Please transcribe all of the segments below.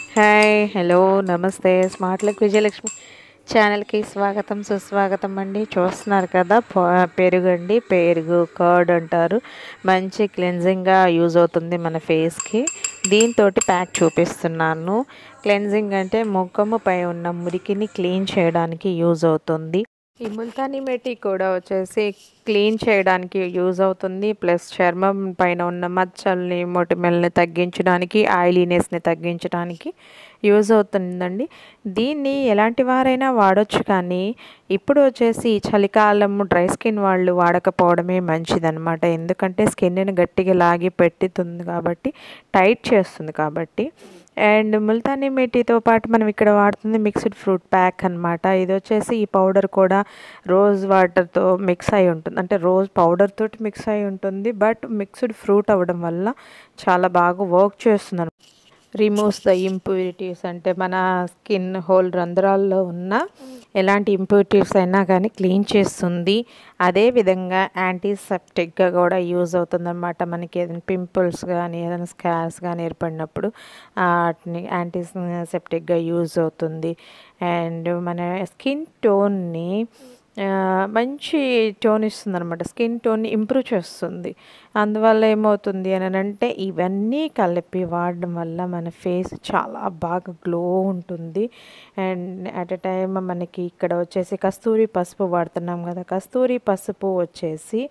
hi hello నమస్తే smart luck Vijayalakshmi ఛానల్కి స్వాగతం సుస్వాగతం అండి చూస్తున్నారు కదా ప- పెరుగు అండి పెరుగు కర్డ్ అంటారు మంచి క్లెన్జింగ్గా యూజ్ అవుతుంది మన ఫేస్కి దీంతో ప్యాక్ చూపిస్తున్నాను క్లెన్జింగ్ అంటే ముఖము పై ఉన్న మురికిని క్లీన్ చేయడానికి యూజ్ అవుతుంది ఈ ముల్తానీ మెట్టి కూడా వచ్చేసి క్లీన్ చేయడానికి యూజ్ అవుతుంది ప్లస్ చర్మం పైన ఉన్న మచ్చల్ని మొటిమల్ని తగ్గించడానికి ఆయిలీనెస్ని తగ్గించడానికి యూజ్ అవుతుందండి దీన్ని ఎలాంటి వారైనా వాడొచ్చు కానీ ఇప్పుడు వచ్చేసి ఈ చలికాలం డ్రై స్కిన్ వాళ్ళు వాడకపోవడమే మంచిదన్నమాట ఎందుకంటే స్కిన్ని గట్టిగా లాగి పెట్టుతుంది కాబట్టి టైట్ చేస్తుంది కాబట్టి అండ్ ముల్తానీ మెట్టితో పాటు మనం ఇక్కడ వాడుతుంది మిక్స్డ్ ఫ్రూట్ ప్యాక్ అన్నమాట ఇది వచ్చేసి ఈ పౌడర్ కూడా రోజ్ వాటర్తో మిక్స్ అయి ఉంటుంది అంటే రోజ్ పౌడర్ తోటి మిక్స్ అయి ఉంటుంది బట్ మిక్స్డ్ ఫ్రూట్ అవ్వడం వల్ల చాలా బాగా వర్క్ చేస్తుంది రిమూవ్స్ ద ఇంప్యూరిటీస్ అంటే మన స్కిన్ హోల్ రంధ్రాల్లో ఉన్న ఎలాంటి ఇంప్యూరిటీస్ అయినా కానీ క్లీన్ చేస్తుంది అదేవిధంగా యాంటీసెప్టిక్గా కూడా యూజ్ అవుతుందన్నమాట మనకి ఏదైనా పింపుల్స్ కానీ ఏదైనా స్కార్స్ కానీ ఏర్పడినప్పుడు వాటిని యాంటీసెప్టిక్గా యూజ్ అవుతుంది అండ్ మన స్కిన్ టోన్ని ఆ, మంచి టోన్ ఇస్తుంది అనమాట స్కిన్ టోన్ని ఇంప్రూవ్ చేస్తుంది అందువల్ల ఏమవుతుంది అని అంటే ఇవన్నీ కలిపి వాడడం వల్ల మన ఫేస్ చాలా బాగా గ్లో ఉంటుంది అండ్ అట్ ఎ టైం మనకి ఇక్కడ వచ్చేసి కస్తూరి పసుపు వాడుతున్నాం కదా కస్తూరి పసుపు వచ్చేసి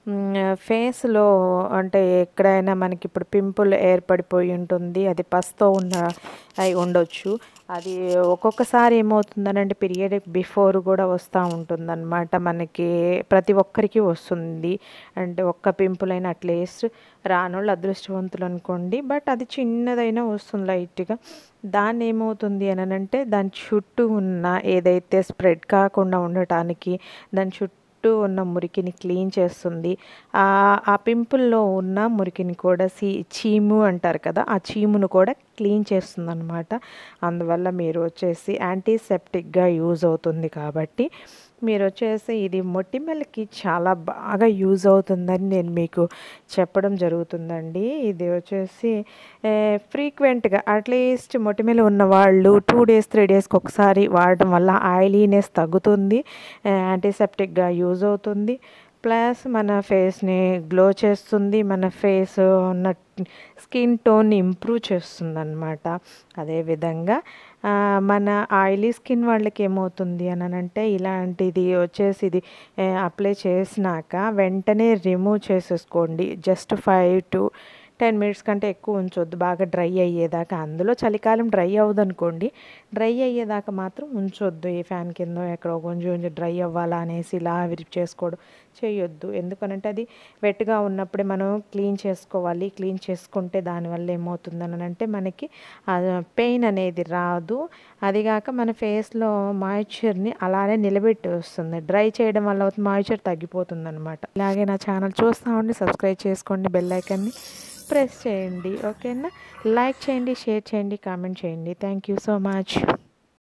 ఫేస్లో అంటే ఎక్కడైనా మనకి ఇప్పుడు పింపుల్ ఏర్పడిపోయి ఉంటుంది అది పసుతో ఉన్న అయి ఉండొచ్చు అది ఒక్కొక్కసారి ఏమవుతుందనంటే పీరియడ్ బిఫోర్ కూడా వస్తూ ఉంటుందన్నమాట మనకి ప్రతి ఒక్కరికి వస్తుంది అంటే ఒక్క పింపుల్ అయినా అట్లీస్ట్ రానోళ్ళు అదృష్టవంతులు అనుకోండి బట్ అది చిన్నదైనా వస్తుంది లైట్గా దాన్ని ఏమవుతుంది అని అంటే దాని చుట్టూ ఉన్న ఏదైతే స్ప్రెడ్ కాకుండా ఉండటానికి దాని చుట్టూ చుట్టూ ఉన్న మురికిని క్లీన్ చేస్తుంది ఆ ఆ పింపుల్లో ఉన్న మురికిని కూడా సీ చీము అంటారు కదా ఆ చీమును కూడా క్లీన్ చేస్తుంది అనమాట అందువల్ల మీరు వచ్చేసి యాంటీసెప్టిక్గా యూజ్ అవుతుంది కాబట్టి మీరు వచ్చేసి ఇది మొటిమలకి చాలా బాగా యూజ్ అవుతుందని నేను మీకు చెప్పడం జరుగుతుందండి ఇది వచ్చేసి ఫ్రీక్వెంట్గా అట్లీస్ట్ మొటిమలు ఉన్న వాళ్ళు టూ డేస్ త్రీ డేస్కి ఒకసారి వాడడం వల్ల ఆయిలీనెస్ తగ్గుతుంది యాంటీసెప్టిక్గా యూజ్ అవుతుంది ప్లస్ మన ఫేస్ని గ్లో చేస్తుంది మన ఫేస్ ఉన్న స్కిన్ టోన్ని ఇంప్రూవ్ చేస్తుంది అనమాట అదేవిధంగా ఆ, మన ఆయిలీ స్కిన్ వాళ్ళకి ఏమవుతుంది అని అంటే ఇలాంటిది వచ్చేసి ఇది అప్లై చేసినాక వెంటనే రిమూవ్ చేసేసుకోండి just five to ten minutes కంటే ఎక్కువ ఉంచొద్దు బాగా డ్రై అయ్యేదాకా అందులో చలికాలం డ్రై అవ్వదు అనుకోండి డ్రై అయ్యేదాకా మాత్రం ఉంచొద్దు ఈ ఫ్యాన్ కింద ఎక్కడో కొంచెం కొంచెం డ్రై అవ్వాలా అనేసి ఇలా విరిప్ చేసుకోవడం చేయొద్దు ఎందుకనంటే అది వెట్గా ఉన్నప్పుడే మనం క్లీన్ చేసుకోవాలి క్లీన్ చేసుకుంటే దానివల్ల ఏమవుతుందని అంటే మనకి పెయిన్ అనేది రాదు అదిగాక మన ఫేస్లో మాయిశ్చర్ని అలానే నిలబెట్టి వస్తుంది డ్రై చేయడం వల్ల మాయిశ్చర్ తగ్గిపోతుంది అనమాట ఇలాగే నా ఛానల్ చూస్తూ ఉండి సబ్స్క్రైబ్ చేసుకోండి బెల్ ఐకన్ని ప్రెస్ చేయండి ఓకేనా లైక్ చేయండి షేర్ చేయండి కామెంట్ చేయండి థ్యాంక్ యూ సో మచ్